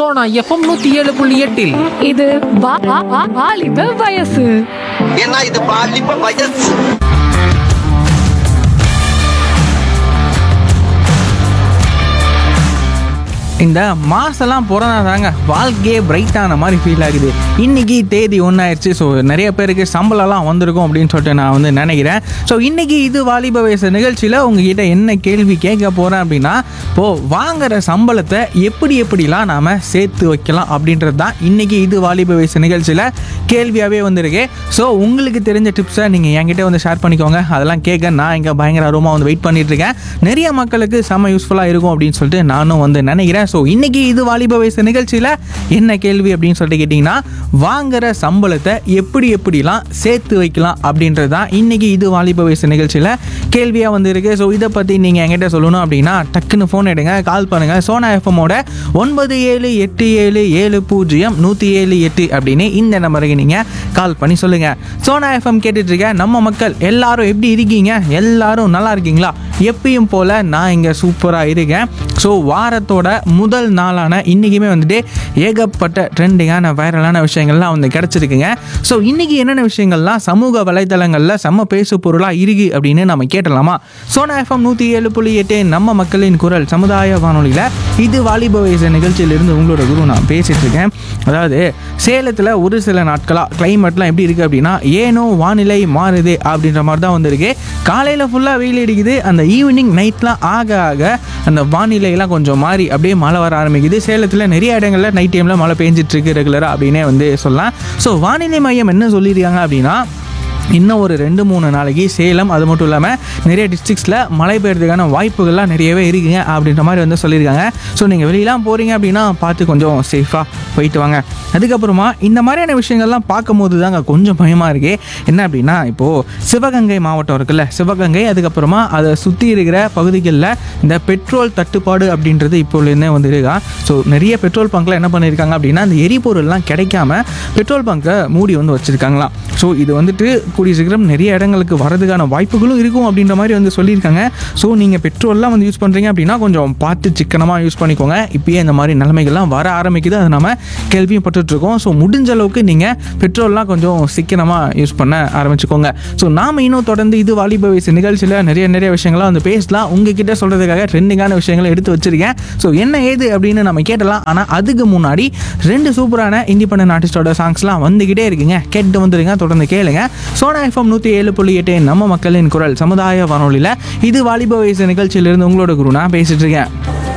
Sona FM நூத்தி ஏழு புள்ளி எட்டில் இது வா- வா- வா- வாலிப வயசு ஏன்னா இது பாலிப்ப வயசு இந்த மாசெல்லாம் பிறந்தா தாங்க வாழ்க்கையே பிரைட்டான மாதிரி ஃபீல் ஆகுது இன்னைக்கு தேதி ஒன்றாயிருச்சு ஸோ நிறைய பேருக்கு சம்பளம்லாம் வந்திருக்கும் அப்படின்னு சொல்லிட்டு நான் வந்து நினைக்கிறேன் ஸோ இன்னைக்கு இது வாலிப வயசு நிகழ்ச்சியில் உங்ககிட்ட என்ன கேள்வி கேட்க போகிறேன் அப்படின்னா இப்போ வாங்குற சம்பளத்தை எப்படி எப்படிலாம் நாம் சேர்த்து வைக்கலாம் அப்படின்றது தான் இன்னைக்கு இது வாலிப வயசு நிகழ்ச்சியில் கேள்வியாகவே வந்திருக்கு ஸோ உங்களுக்கு தெரிஞ்ச டிப்ஸை நீங்கள் என்கிட்ட வந்து ஷேர் பண்ணிக்கோங்க அதெல்லாம் கேட்க நான் இங்கே பயங்கர ஆர்வமாக வந்து வெயிட் பண்ணிட்டு இருக்கேன் நிறைய மக்களுக்கு செம்ம யூஸ்ஃபுல்லாக இருக்கும் அப்படின்னு சொல்லிட்டு நானும் வந்து நினைக்கிறேன் ஸோ இன்னைக்கு இது வாலிப வயசு நிகழ்ச்சியில் என்ன கேள்வி அப்படின்னு சொல்லிட்டு கேட்டிங்கன்னா வாங்குற சம்பளத்தை எப்படி எப்படிலாம் சேர்த்து வைக்கலாம் அப்படின்றது தான் இன்னைக்கு இது வாலிப வயசு நிகழ்ச்சியில் கேள்வியாக வந்து இருக்கு ஸோ இதை பற்றி நீங்கள் என்கிட்ட சொல்லணும் அப்படின்னா டக்குன்னு ஃபோன் எடுங்க கால் பண்ணுங்கள் சோனா எஃப்எம்மோட ஒன்பது ஏழு எட்டு ஏழு ஏழு பூஜ்ஜியம் நூற்றி ஏழு எட்டு அப்படின்னு இந்த நம்பருக்கு நீங்கள் கால் பண்ணி சொல்லுங்கள் சோனா எஃப்எம் கேட்டுட்டு இருக்க நம்ம மக்கள் எல்லாரும் எப்படி இருக்கீங்க எல்லாரும் நல்லா இருக்கீங்களா எப்பயும் போல் நான் இங்கே சூப்பராக இருக்கேன் ஸோ வாரத்தோட முதல் நாளான இன்றைக்குமே வந்துட்டு ஏகப்பட்ட ட்ரெண்டிங்கான வைரலான விஷயங்கள்லாம் வந்து கிடச்சிருக்குங்க ஸோ இன்றைக்கி என்னென்ன விஷயங்கள்லாம் சமூக வலைத்தளங்களில் செம்ம பேசு பொருளாக இருக்கு அப்படின்னு நம்ம கேட்டலாமா சோனா எஃப்எம் நூற்றி ஏழு புள்ளி எட்டு நம்ம மக்களின் குரல் சமுதாய வானொலியில் இது வாலிப வயசு நிகழ்ச்சியிலிருந்து உங்களோட குரு நான் பேசிகிட்டு இருக்கேன் அதாவது சேலத்தில் ஒரு சில நாட்களாக கிளைமேட்லாம் எப்படி இருக்குது அப்படின்னா ஏனோ வானிலை மாறுது அப்படின்ற மாதிரி தான் வந்திருக்கு காலையில் ஃபுல்லாக வெயில் அடிக்குது அந்த ஈவினிங் நைட்லாம் ஆக ஆக அந்த வானிலையெல்லாம் கொஞ்சம் மாறி அப்படியே மழை வர ஆரம்பிக்குது சேலத்தில் நிறைய இடங்களில் நைட் டைமில் மழை பெஞ்சிட்டு இருக்கு ரெகுலராக அப்படின்னே வந்து சொல்லலாம் ஸோ வானிலை மையம் என்ன சொல்லியிருக்காங்க அப்படின்னா இன்னும் ஒரு ரெண்டு மூணு நாளைக்கு சேலம் அது மட்டும் இல்லாமல் நிறைய டிஸ்ட்ரிக்ஸில் மழை பெய்யறதுக்கான வாய்ப்புகள்லாம் நிறையவே இருக்குங்க அப்படின்ற மாதிரி வந்து சொல்லியிருக்காங்க ஸோ நீங்கள் வெளியெலாம் போகிறீங்க அப்படின்னா பார்த்து கொஞ்சம் சேஃபாக போயிட்டு வாங்க அதுக்கப்புறமா இந்த மாதிரியான விஷயங்கள்லாம் பார்க்கும்போது தாங்க கொஞ்சம் பயமாக இருக்கு என்ன அப்படின்னா இப்போது சிவகங்கை மாவட்டம் இருக்குல்ல சிவகங்கை அதுக்கப்புறமா அதை சுற்றி இருக்கிற பகுதிகளில் இந்த பெட்ரோல் தட்டுப்பாடு அப்படின்றது இப்போலேருந்தே வந்து இருக்கா ஸோ நிறைய பெட்ரோல் பங்க்கில் என்ன பண்ணியிருக்காங்க அப்படின்னா அந்த எரிபொருள்லாம் கிடைக்காம பெட்ரோல் பங்கை மூடி வந்து வச்சுருக்காங்களாம் ஸோ இது வந்துட்டு கூடிய சீக்கிரம் நிறைய இடங்களுக்கு வரதுக்கான வாய்ப்புகளும் இருக்கும் அப்படின்ற மாதிரி வந்து சொல்லியிருக்காங்க ஸோ நீங்கள் பெட்ரோல்லாம் வந்து யூஸ் பண்ணுறீங்க அப்படின்னா கொஞ்சம் பார்த்து சிக்கனமாக யூஸ் பண்ணிக்கோங்க இப்பயே இந்த மாதிரி நிலைமைகள்லாம் வர ஆரம்பிக்குது அதை நம்ம கேள்வியும் பட்டுட்ருக்கோம் ஸோ முடிஞ்ச அளவுக்கு நீங்கள் பெட்ரோல்லாம் கொஞ்சம் சிக்கனமாக யூஸ் பண்ண ஆரம்பிச்சுக்கோங்க ஸோ நாம் இன்னும் தொடர்ந்து இது வாலிப வயசு நிகழ்ச்சியில் நிறைய நிறைய விஷயங்கள்லாம் வந்து பேசலாம் உங்ககிட்ட சொல்கிறதுக்காக ட்ரெண்டிங்கான விஷயங்களை எடுத்து வச்சிருக்கேன் ஸோ என்ன ஏது அப்படின்னு நம்ம கேட்டலாம் ஆனால் அதுக்கு முன்னாடி ரெண்டு சூப்பரான இண்டிபெண்டன்ட் ஆர்டிஸ்டோட சாங்ஸ்லாம் வந்துக்கிட்டே இருக்குங்க கேட்டு வந்துருங்க தொடர்ந்து கேளுங்க சோனா எஃப்எம் நூற்றி ஏழு புள்ளி எட்டு நம்ம மக்களின் குரல் சமுதாய வானொலியில் இது வாலிப வயசு நிகழ்ச்சியிலிருந்து உங்களோட குரு நான் பேசிட்டு இருக்கேன்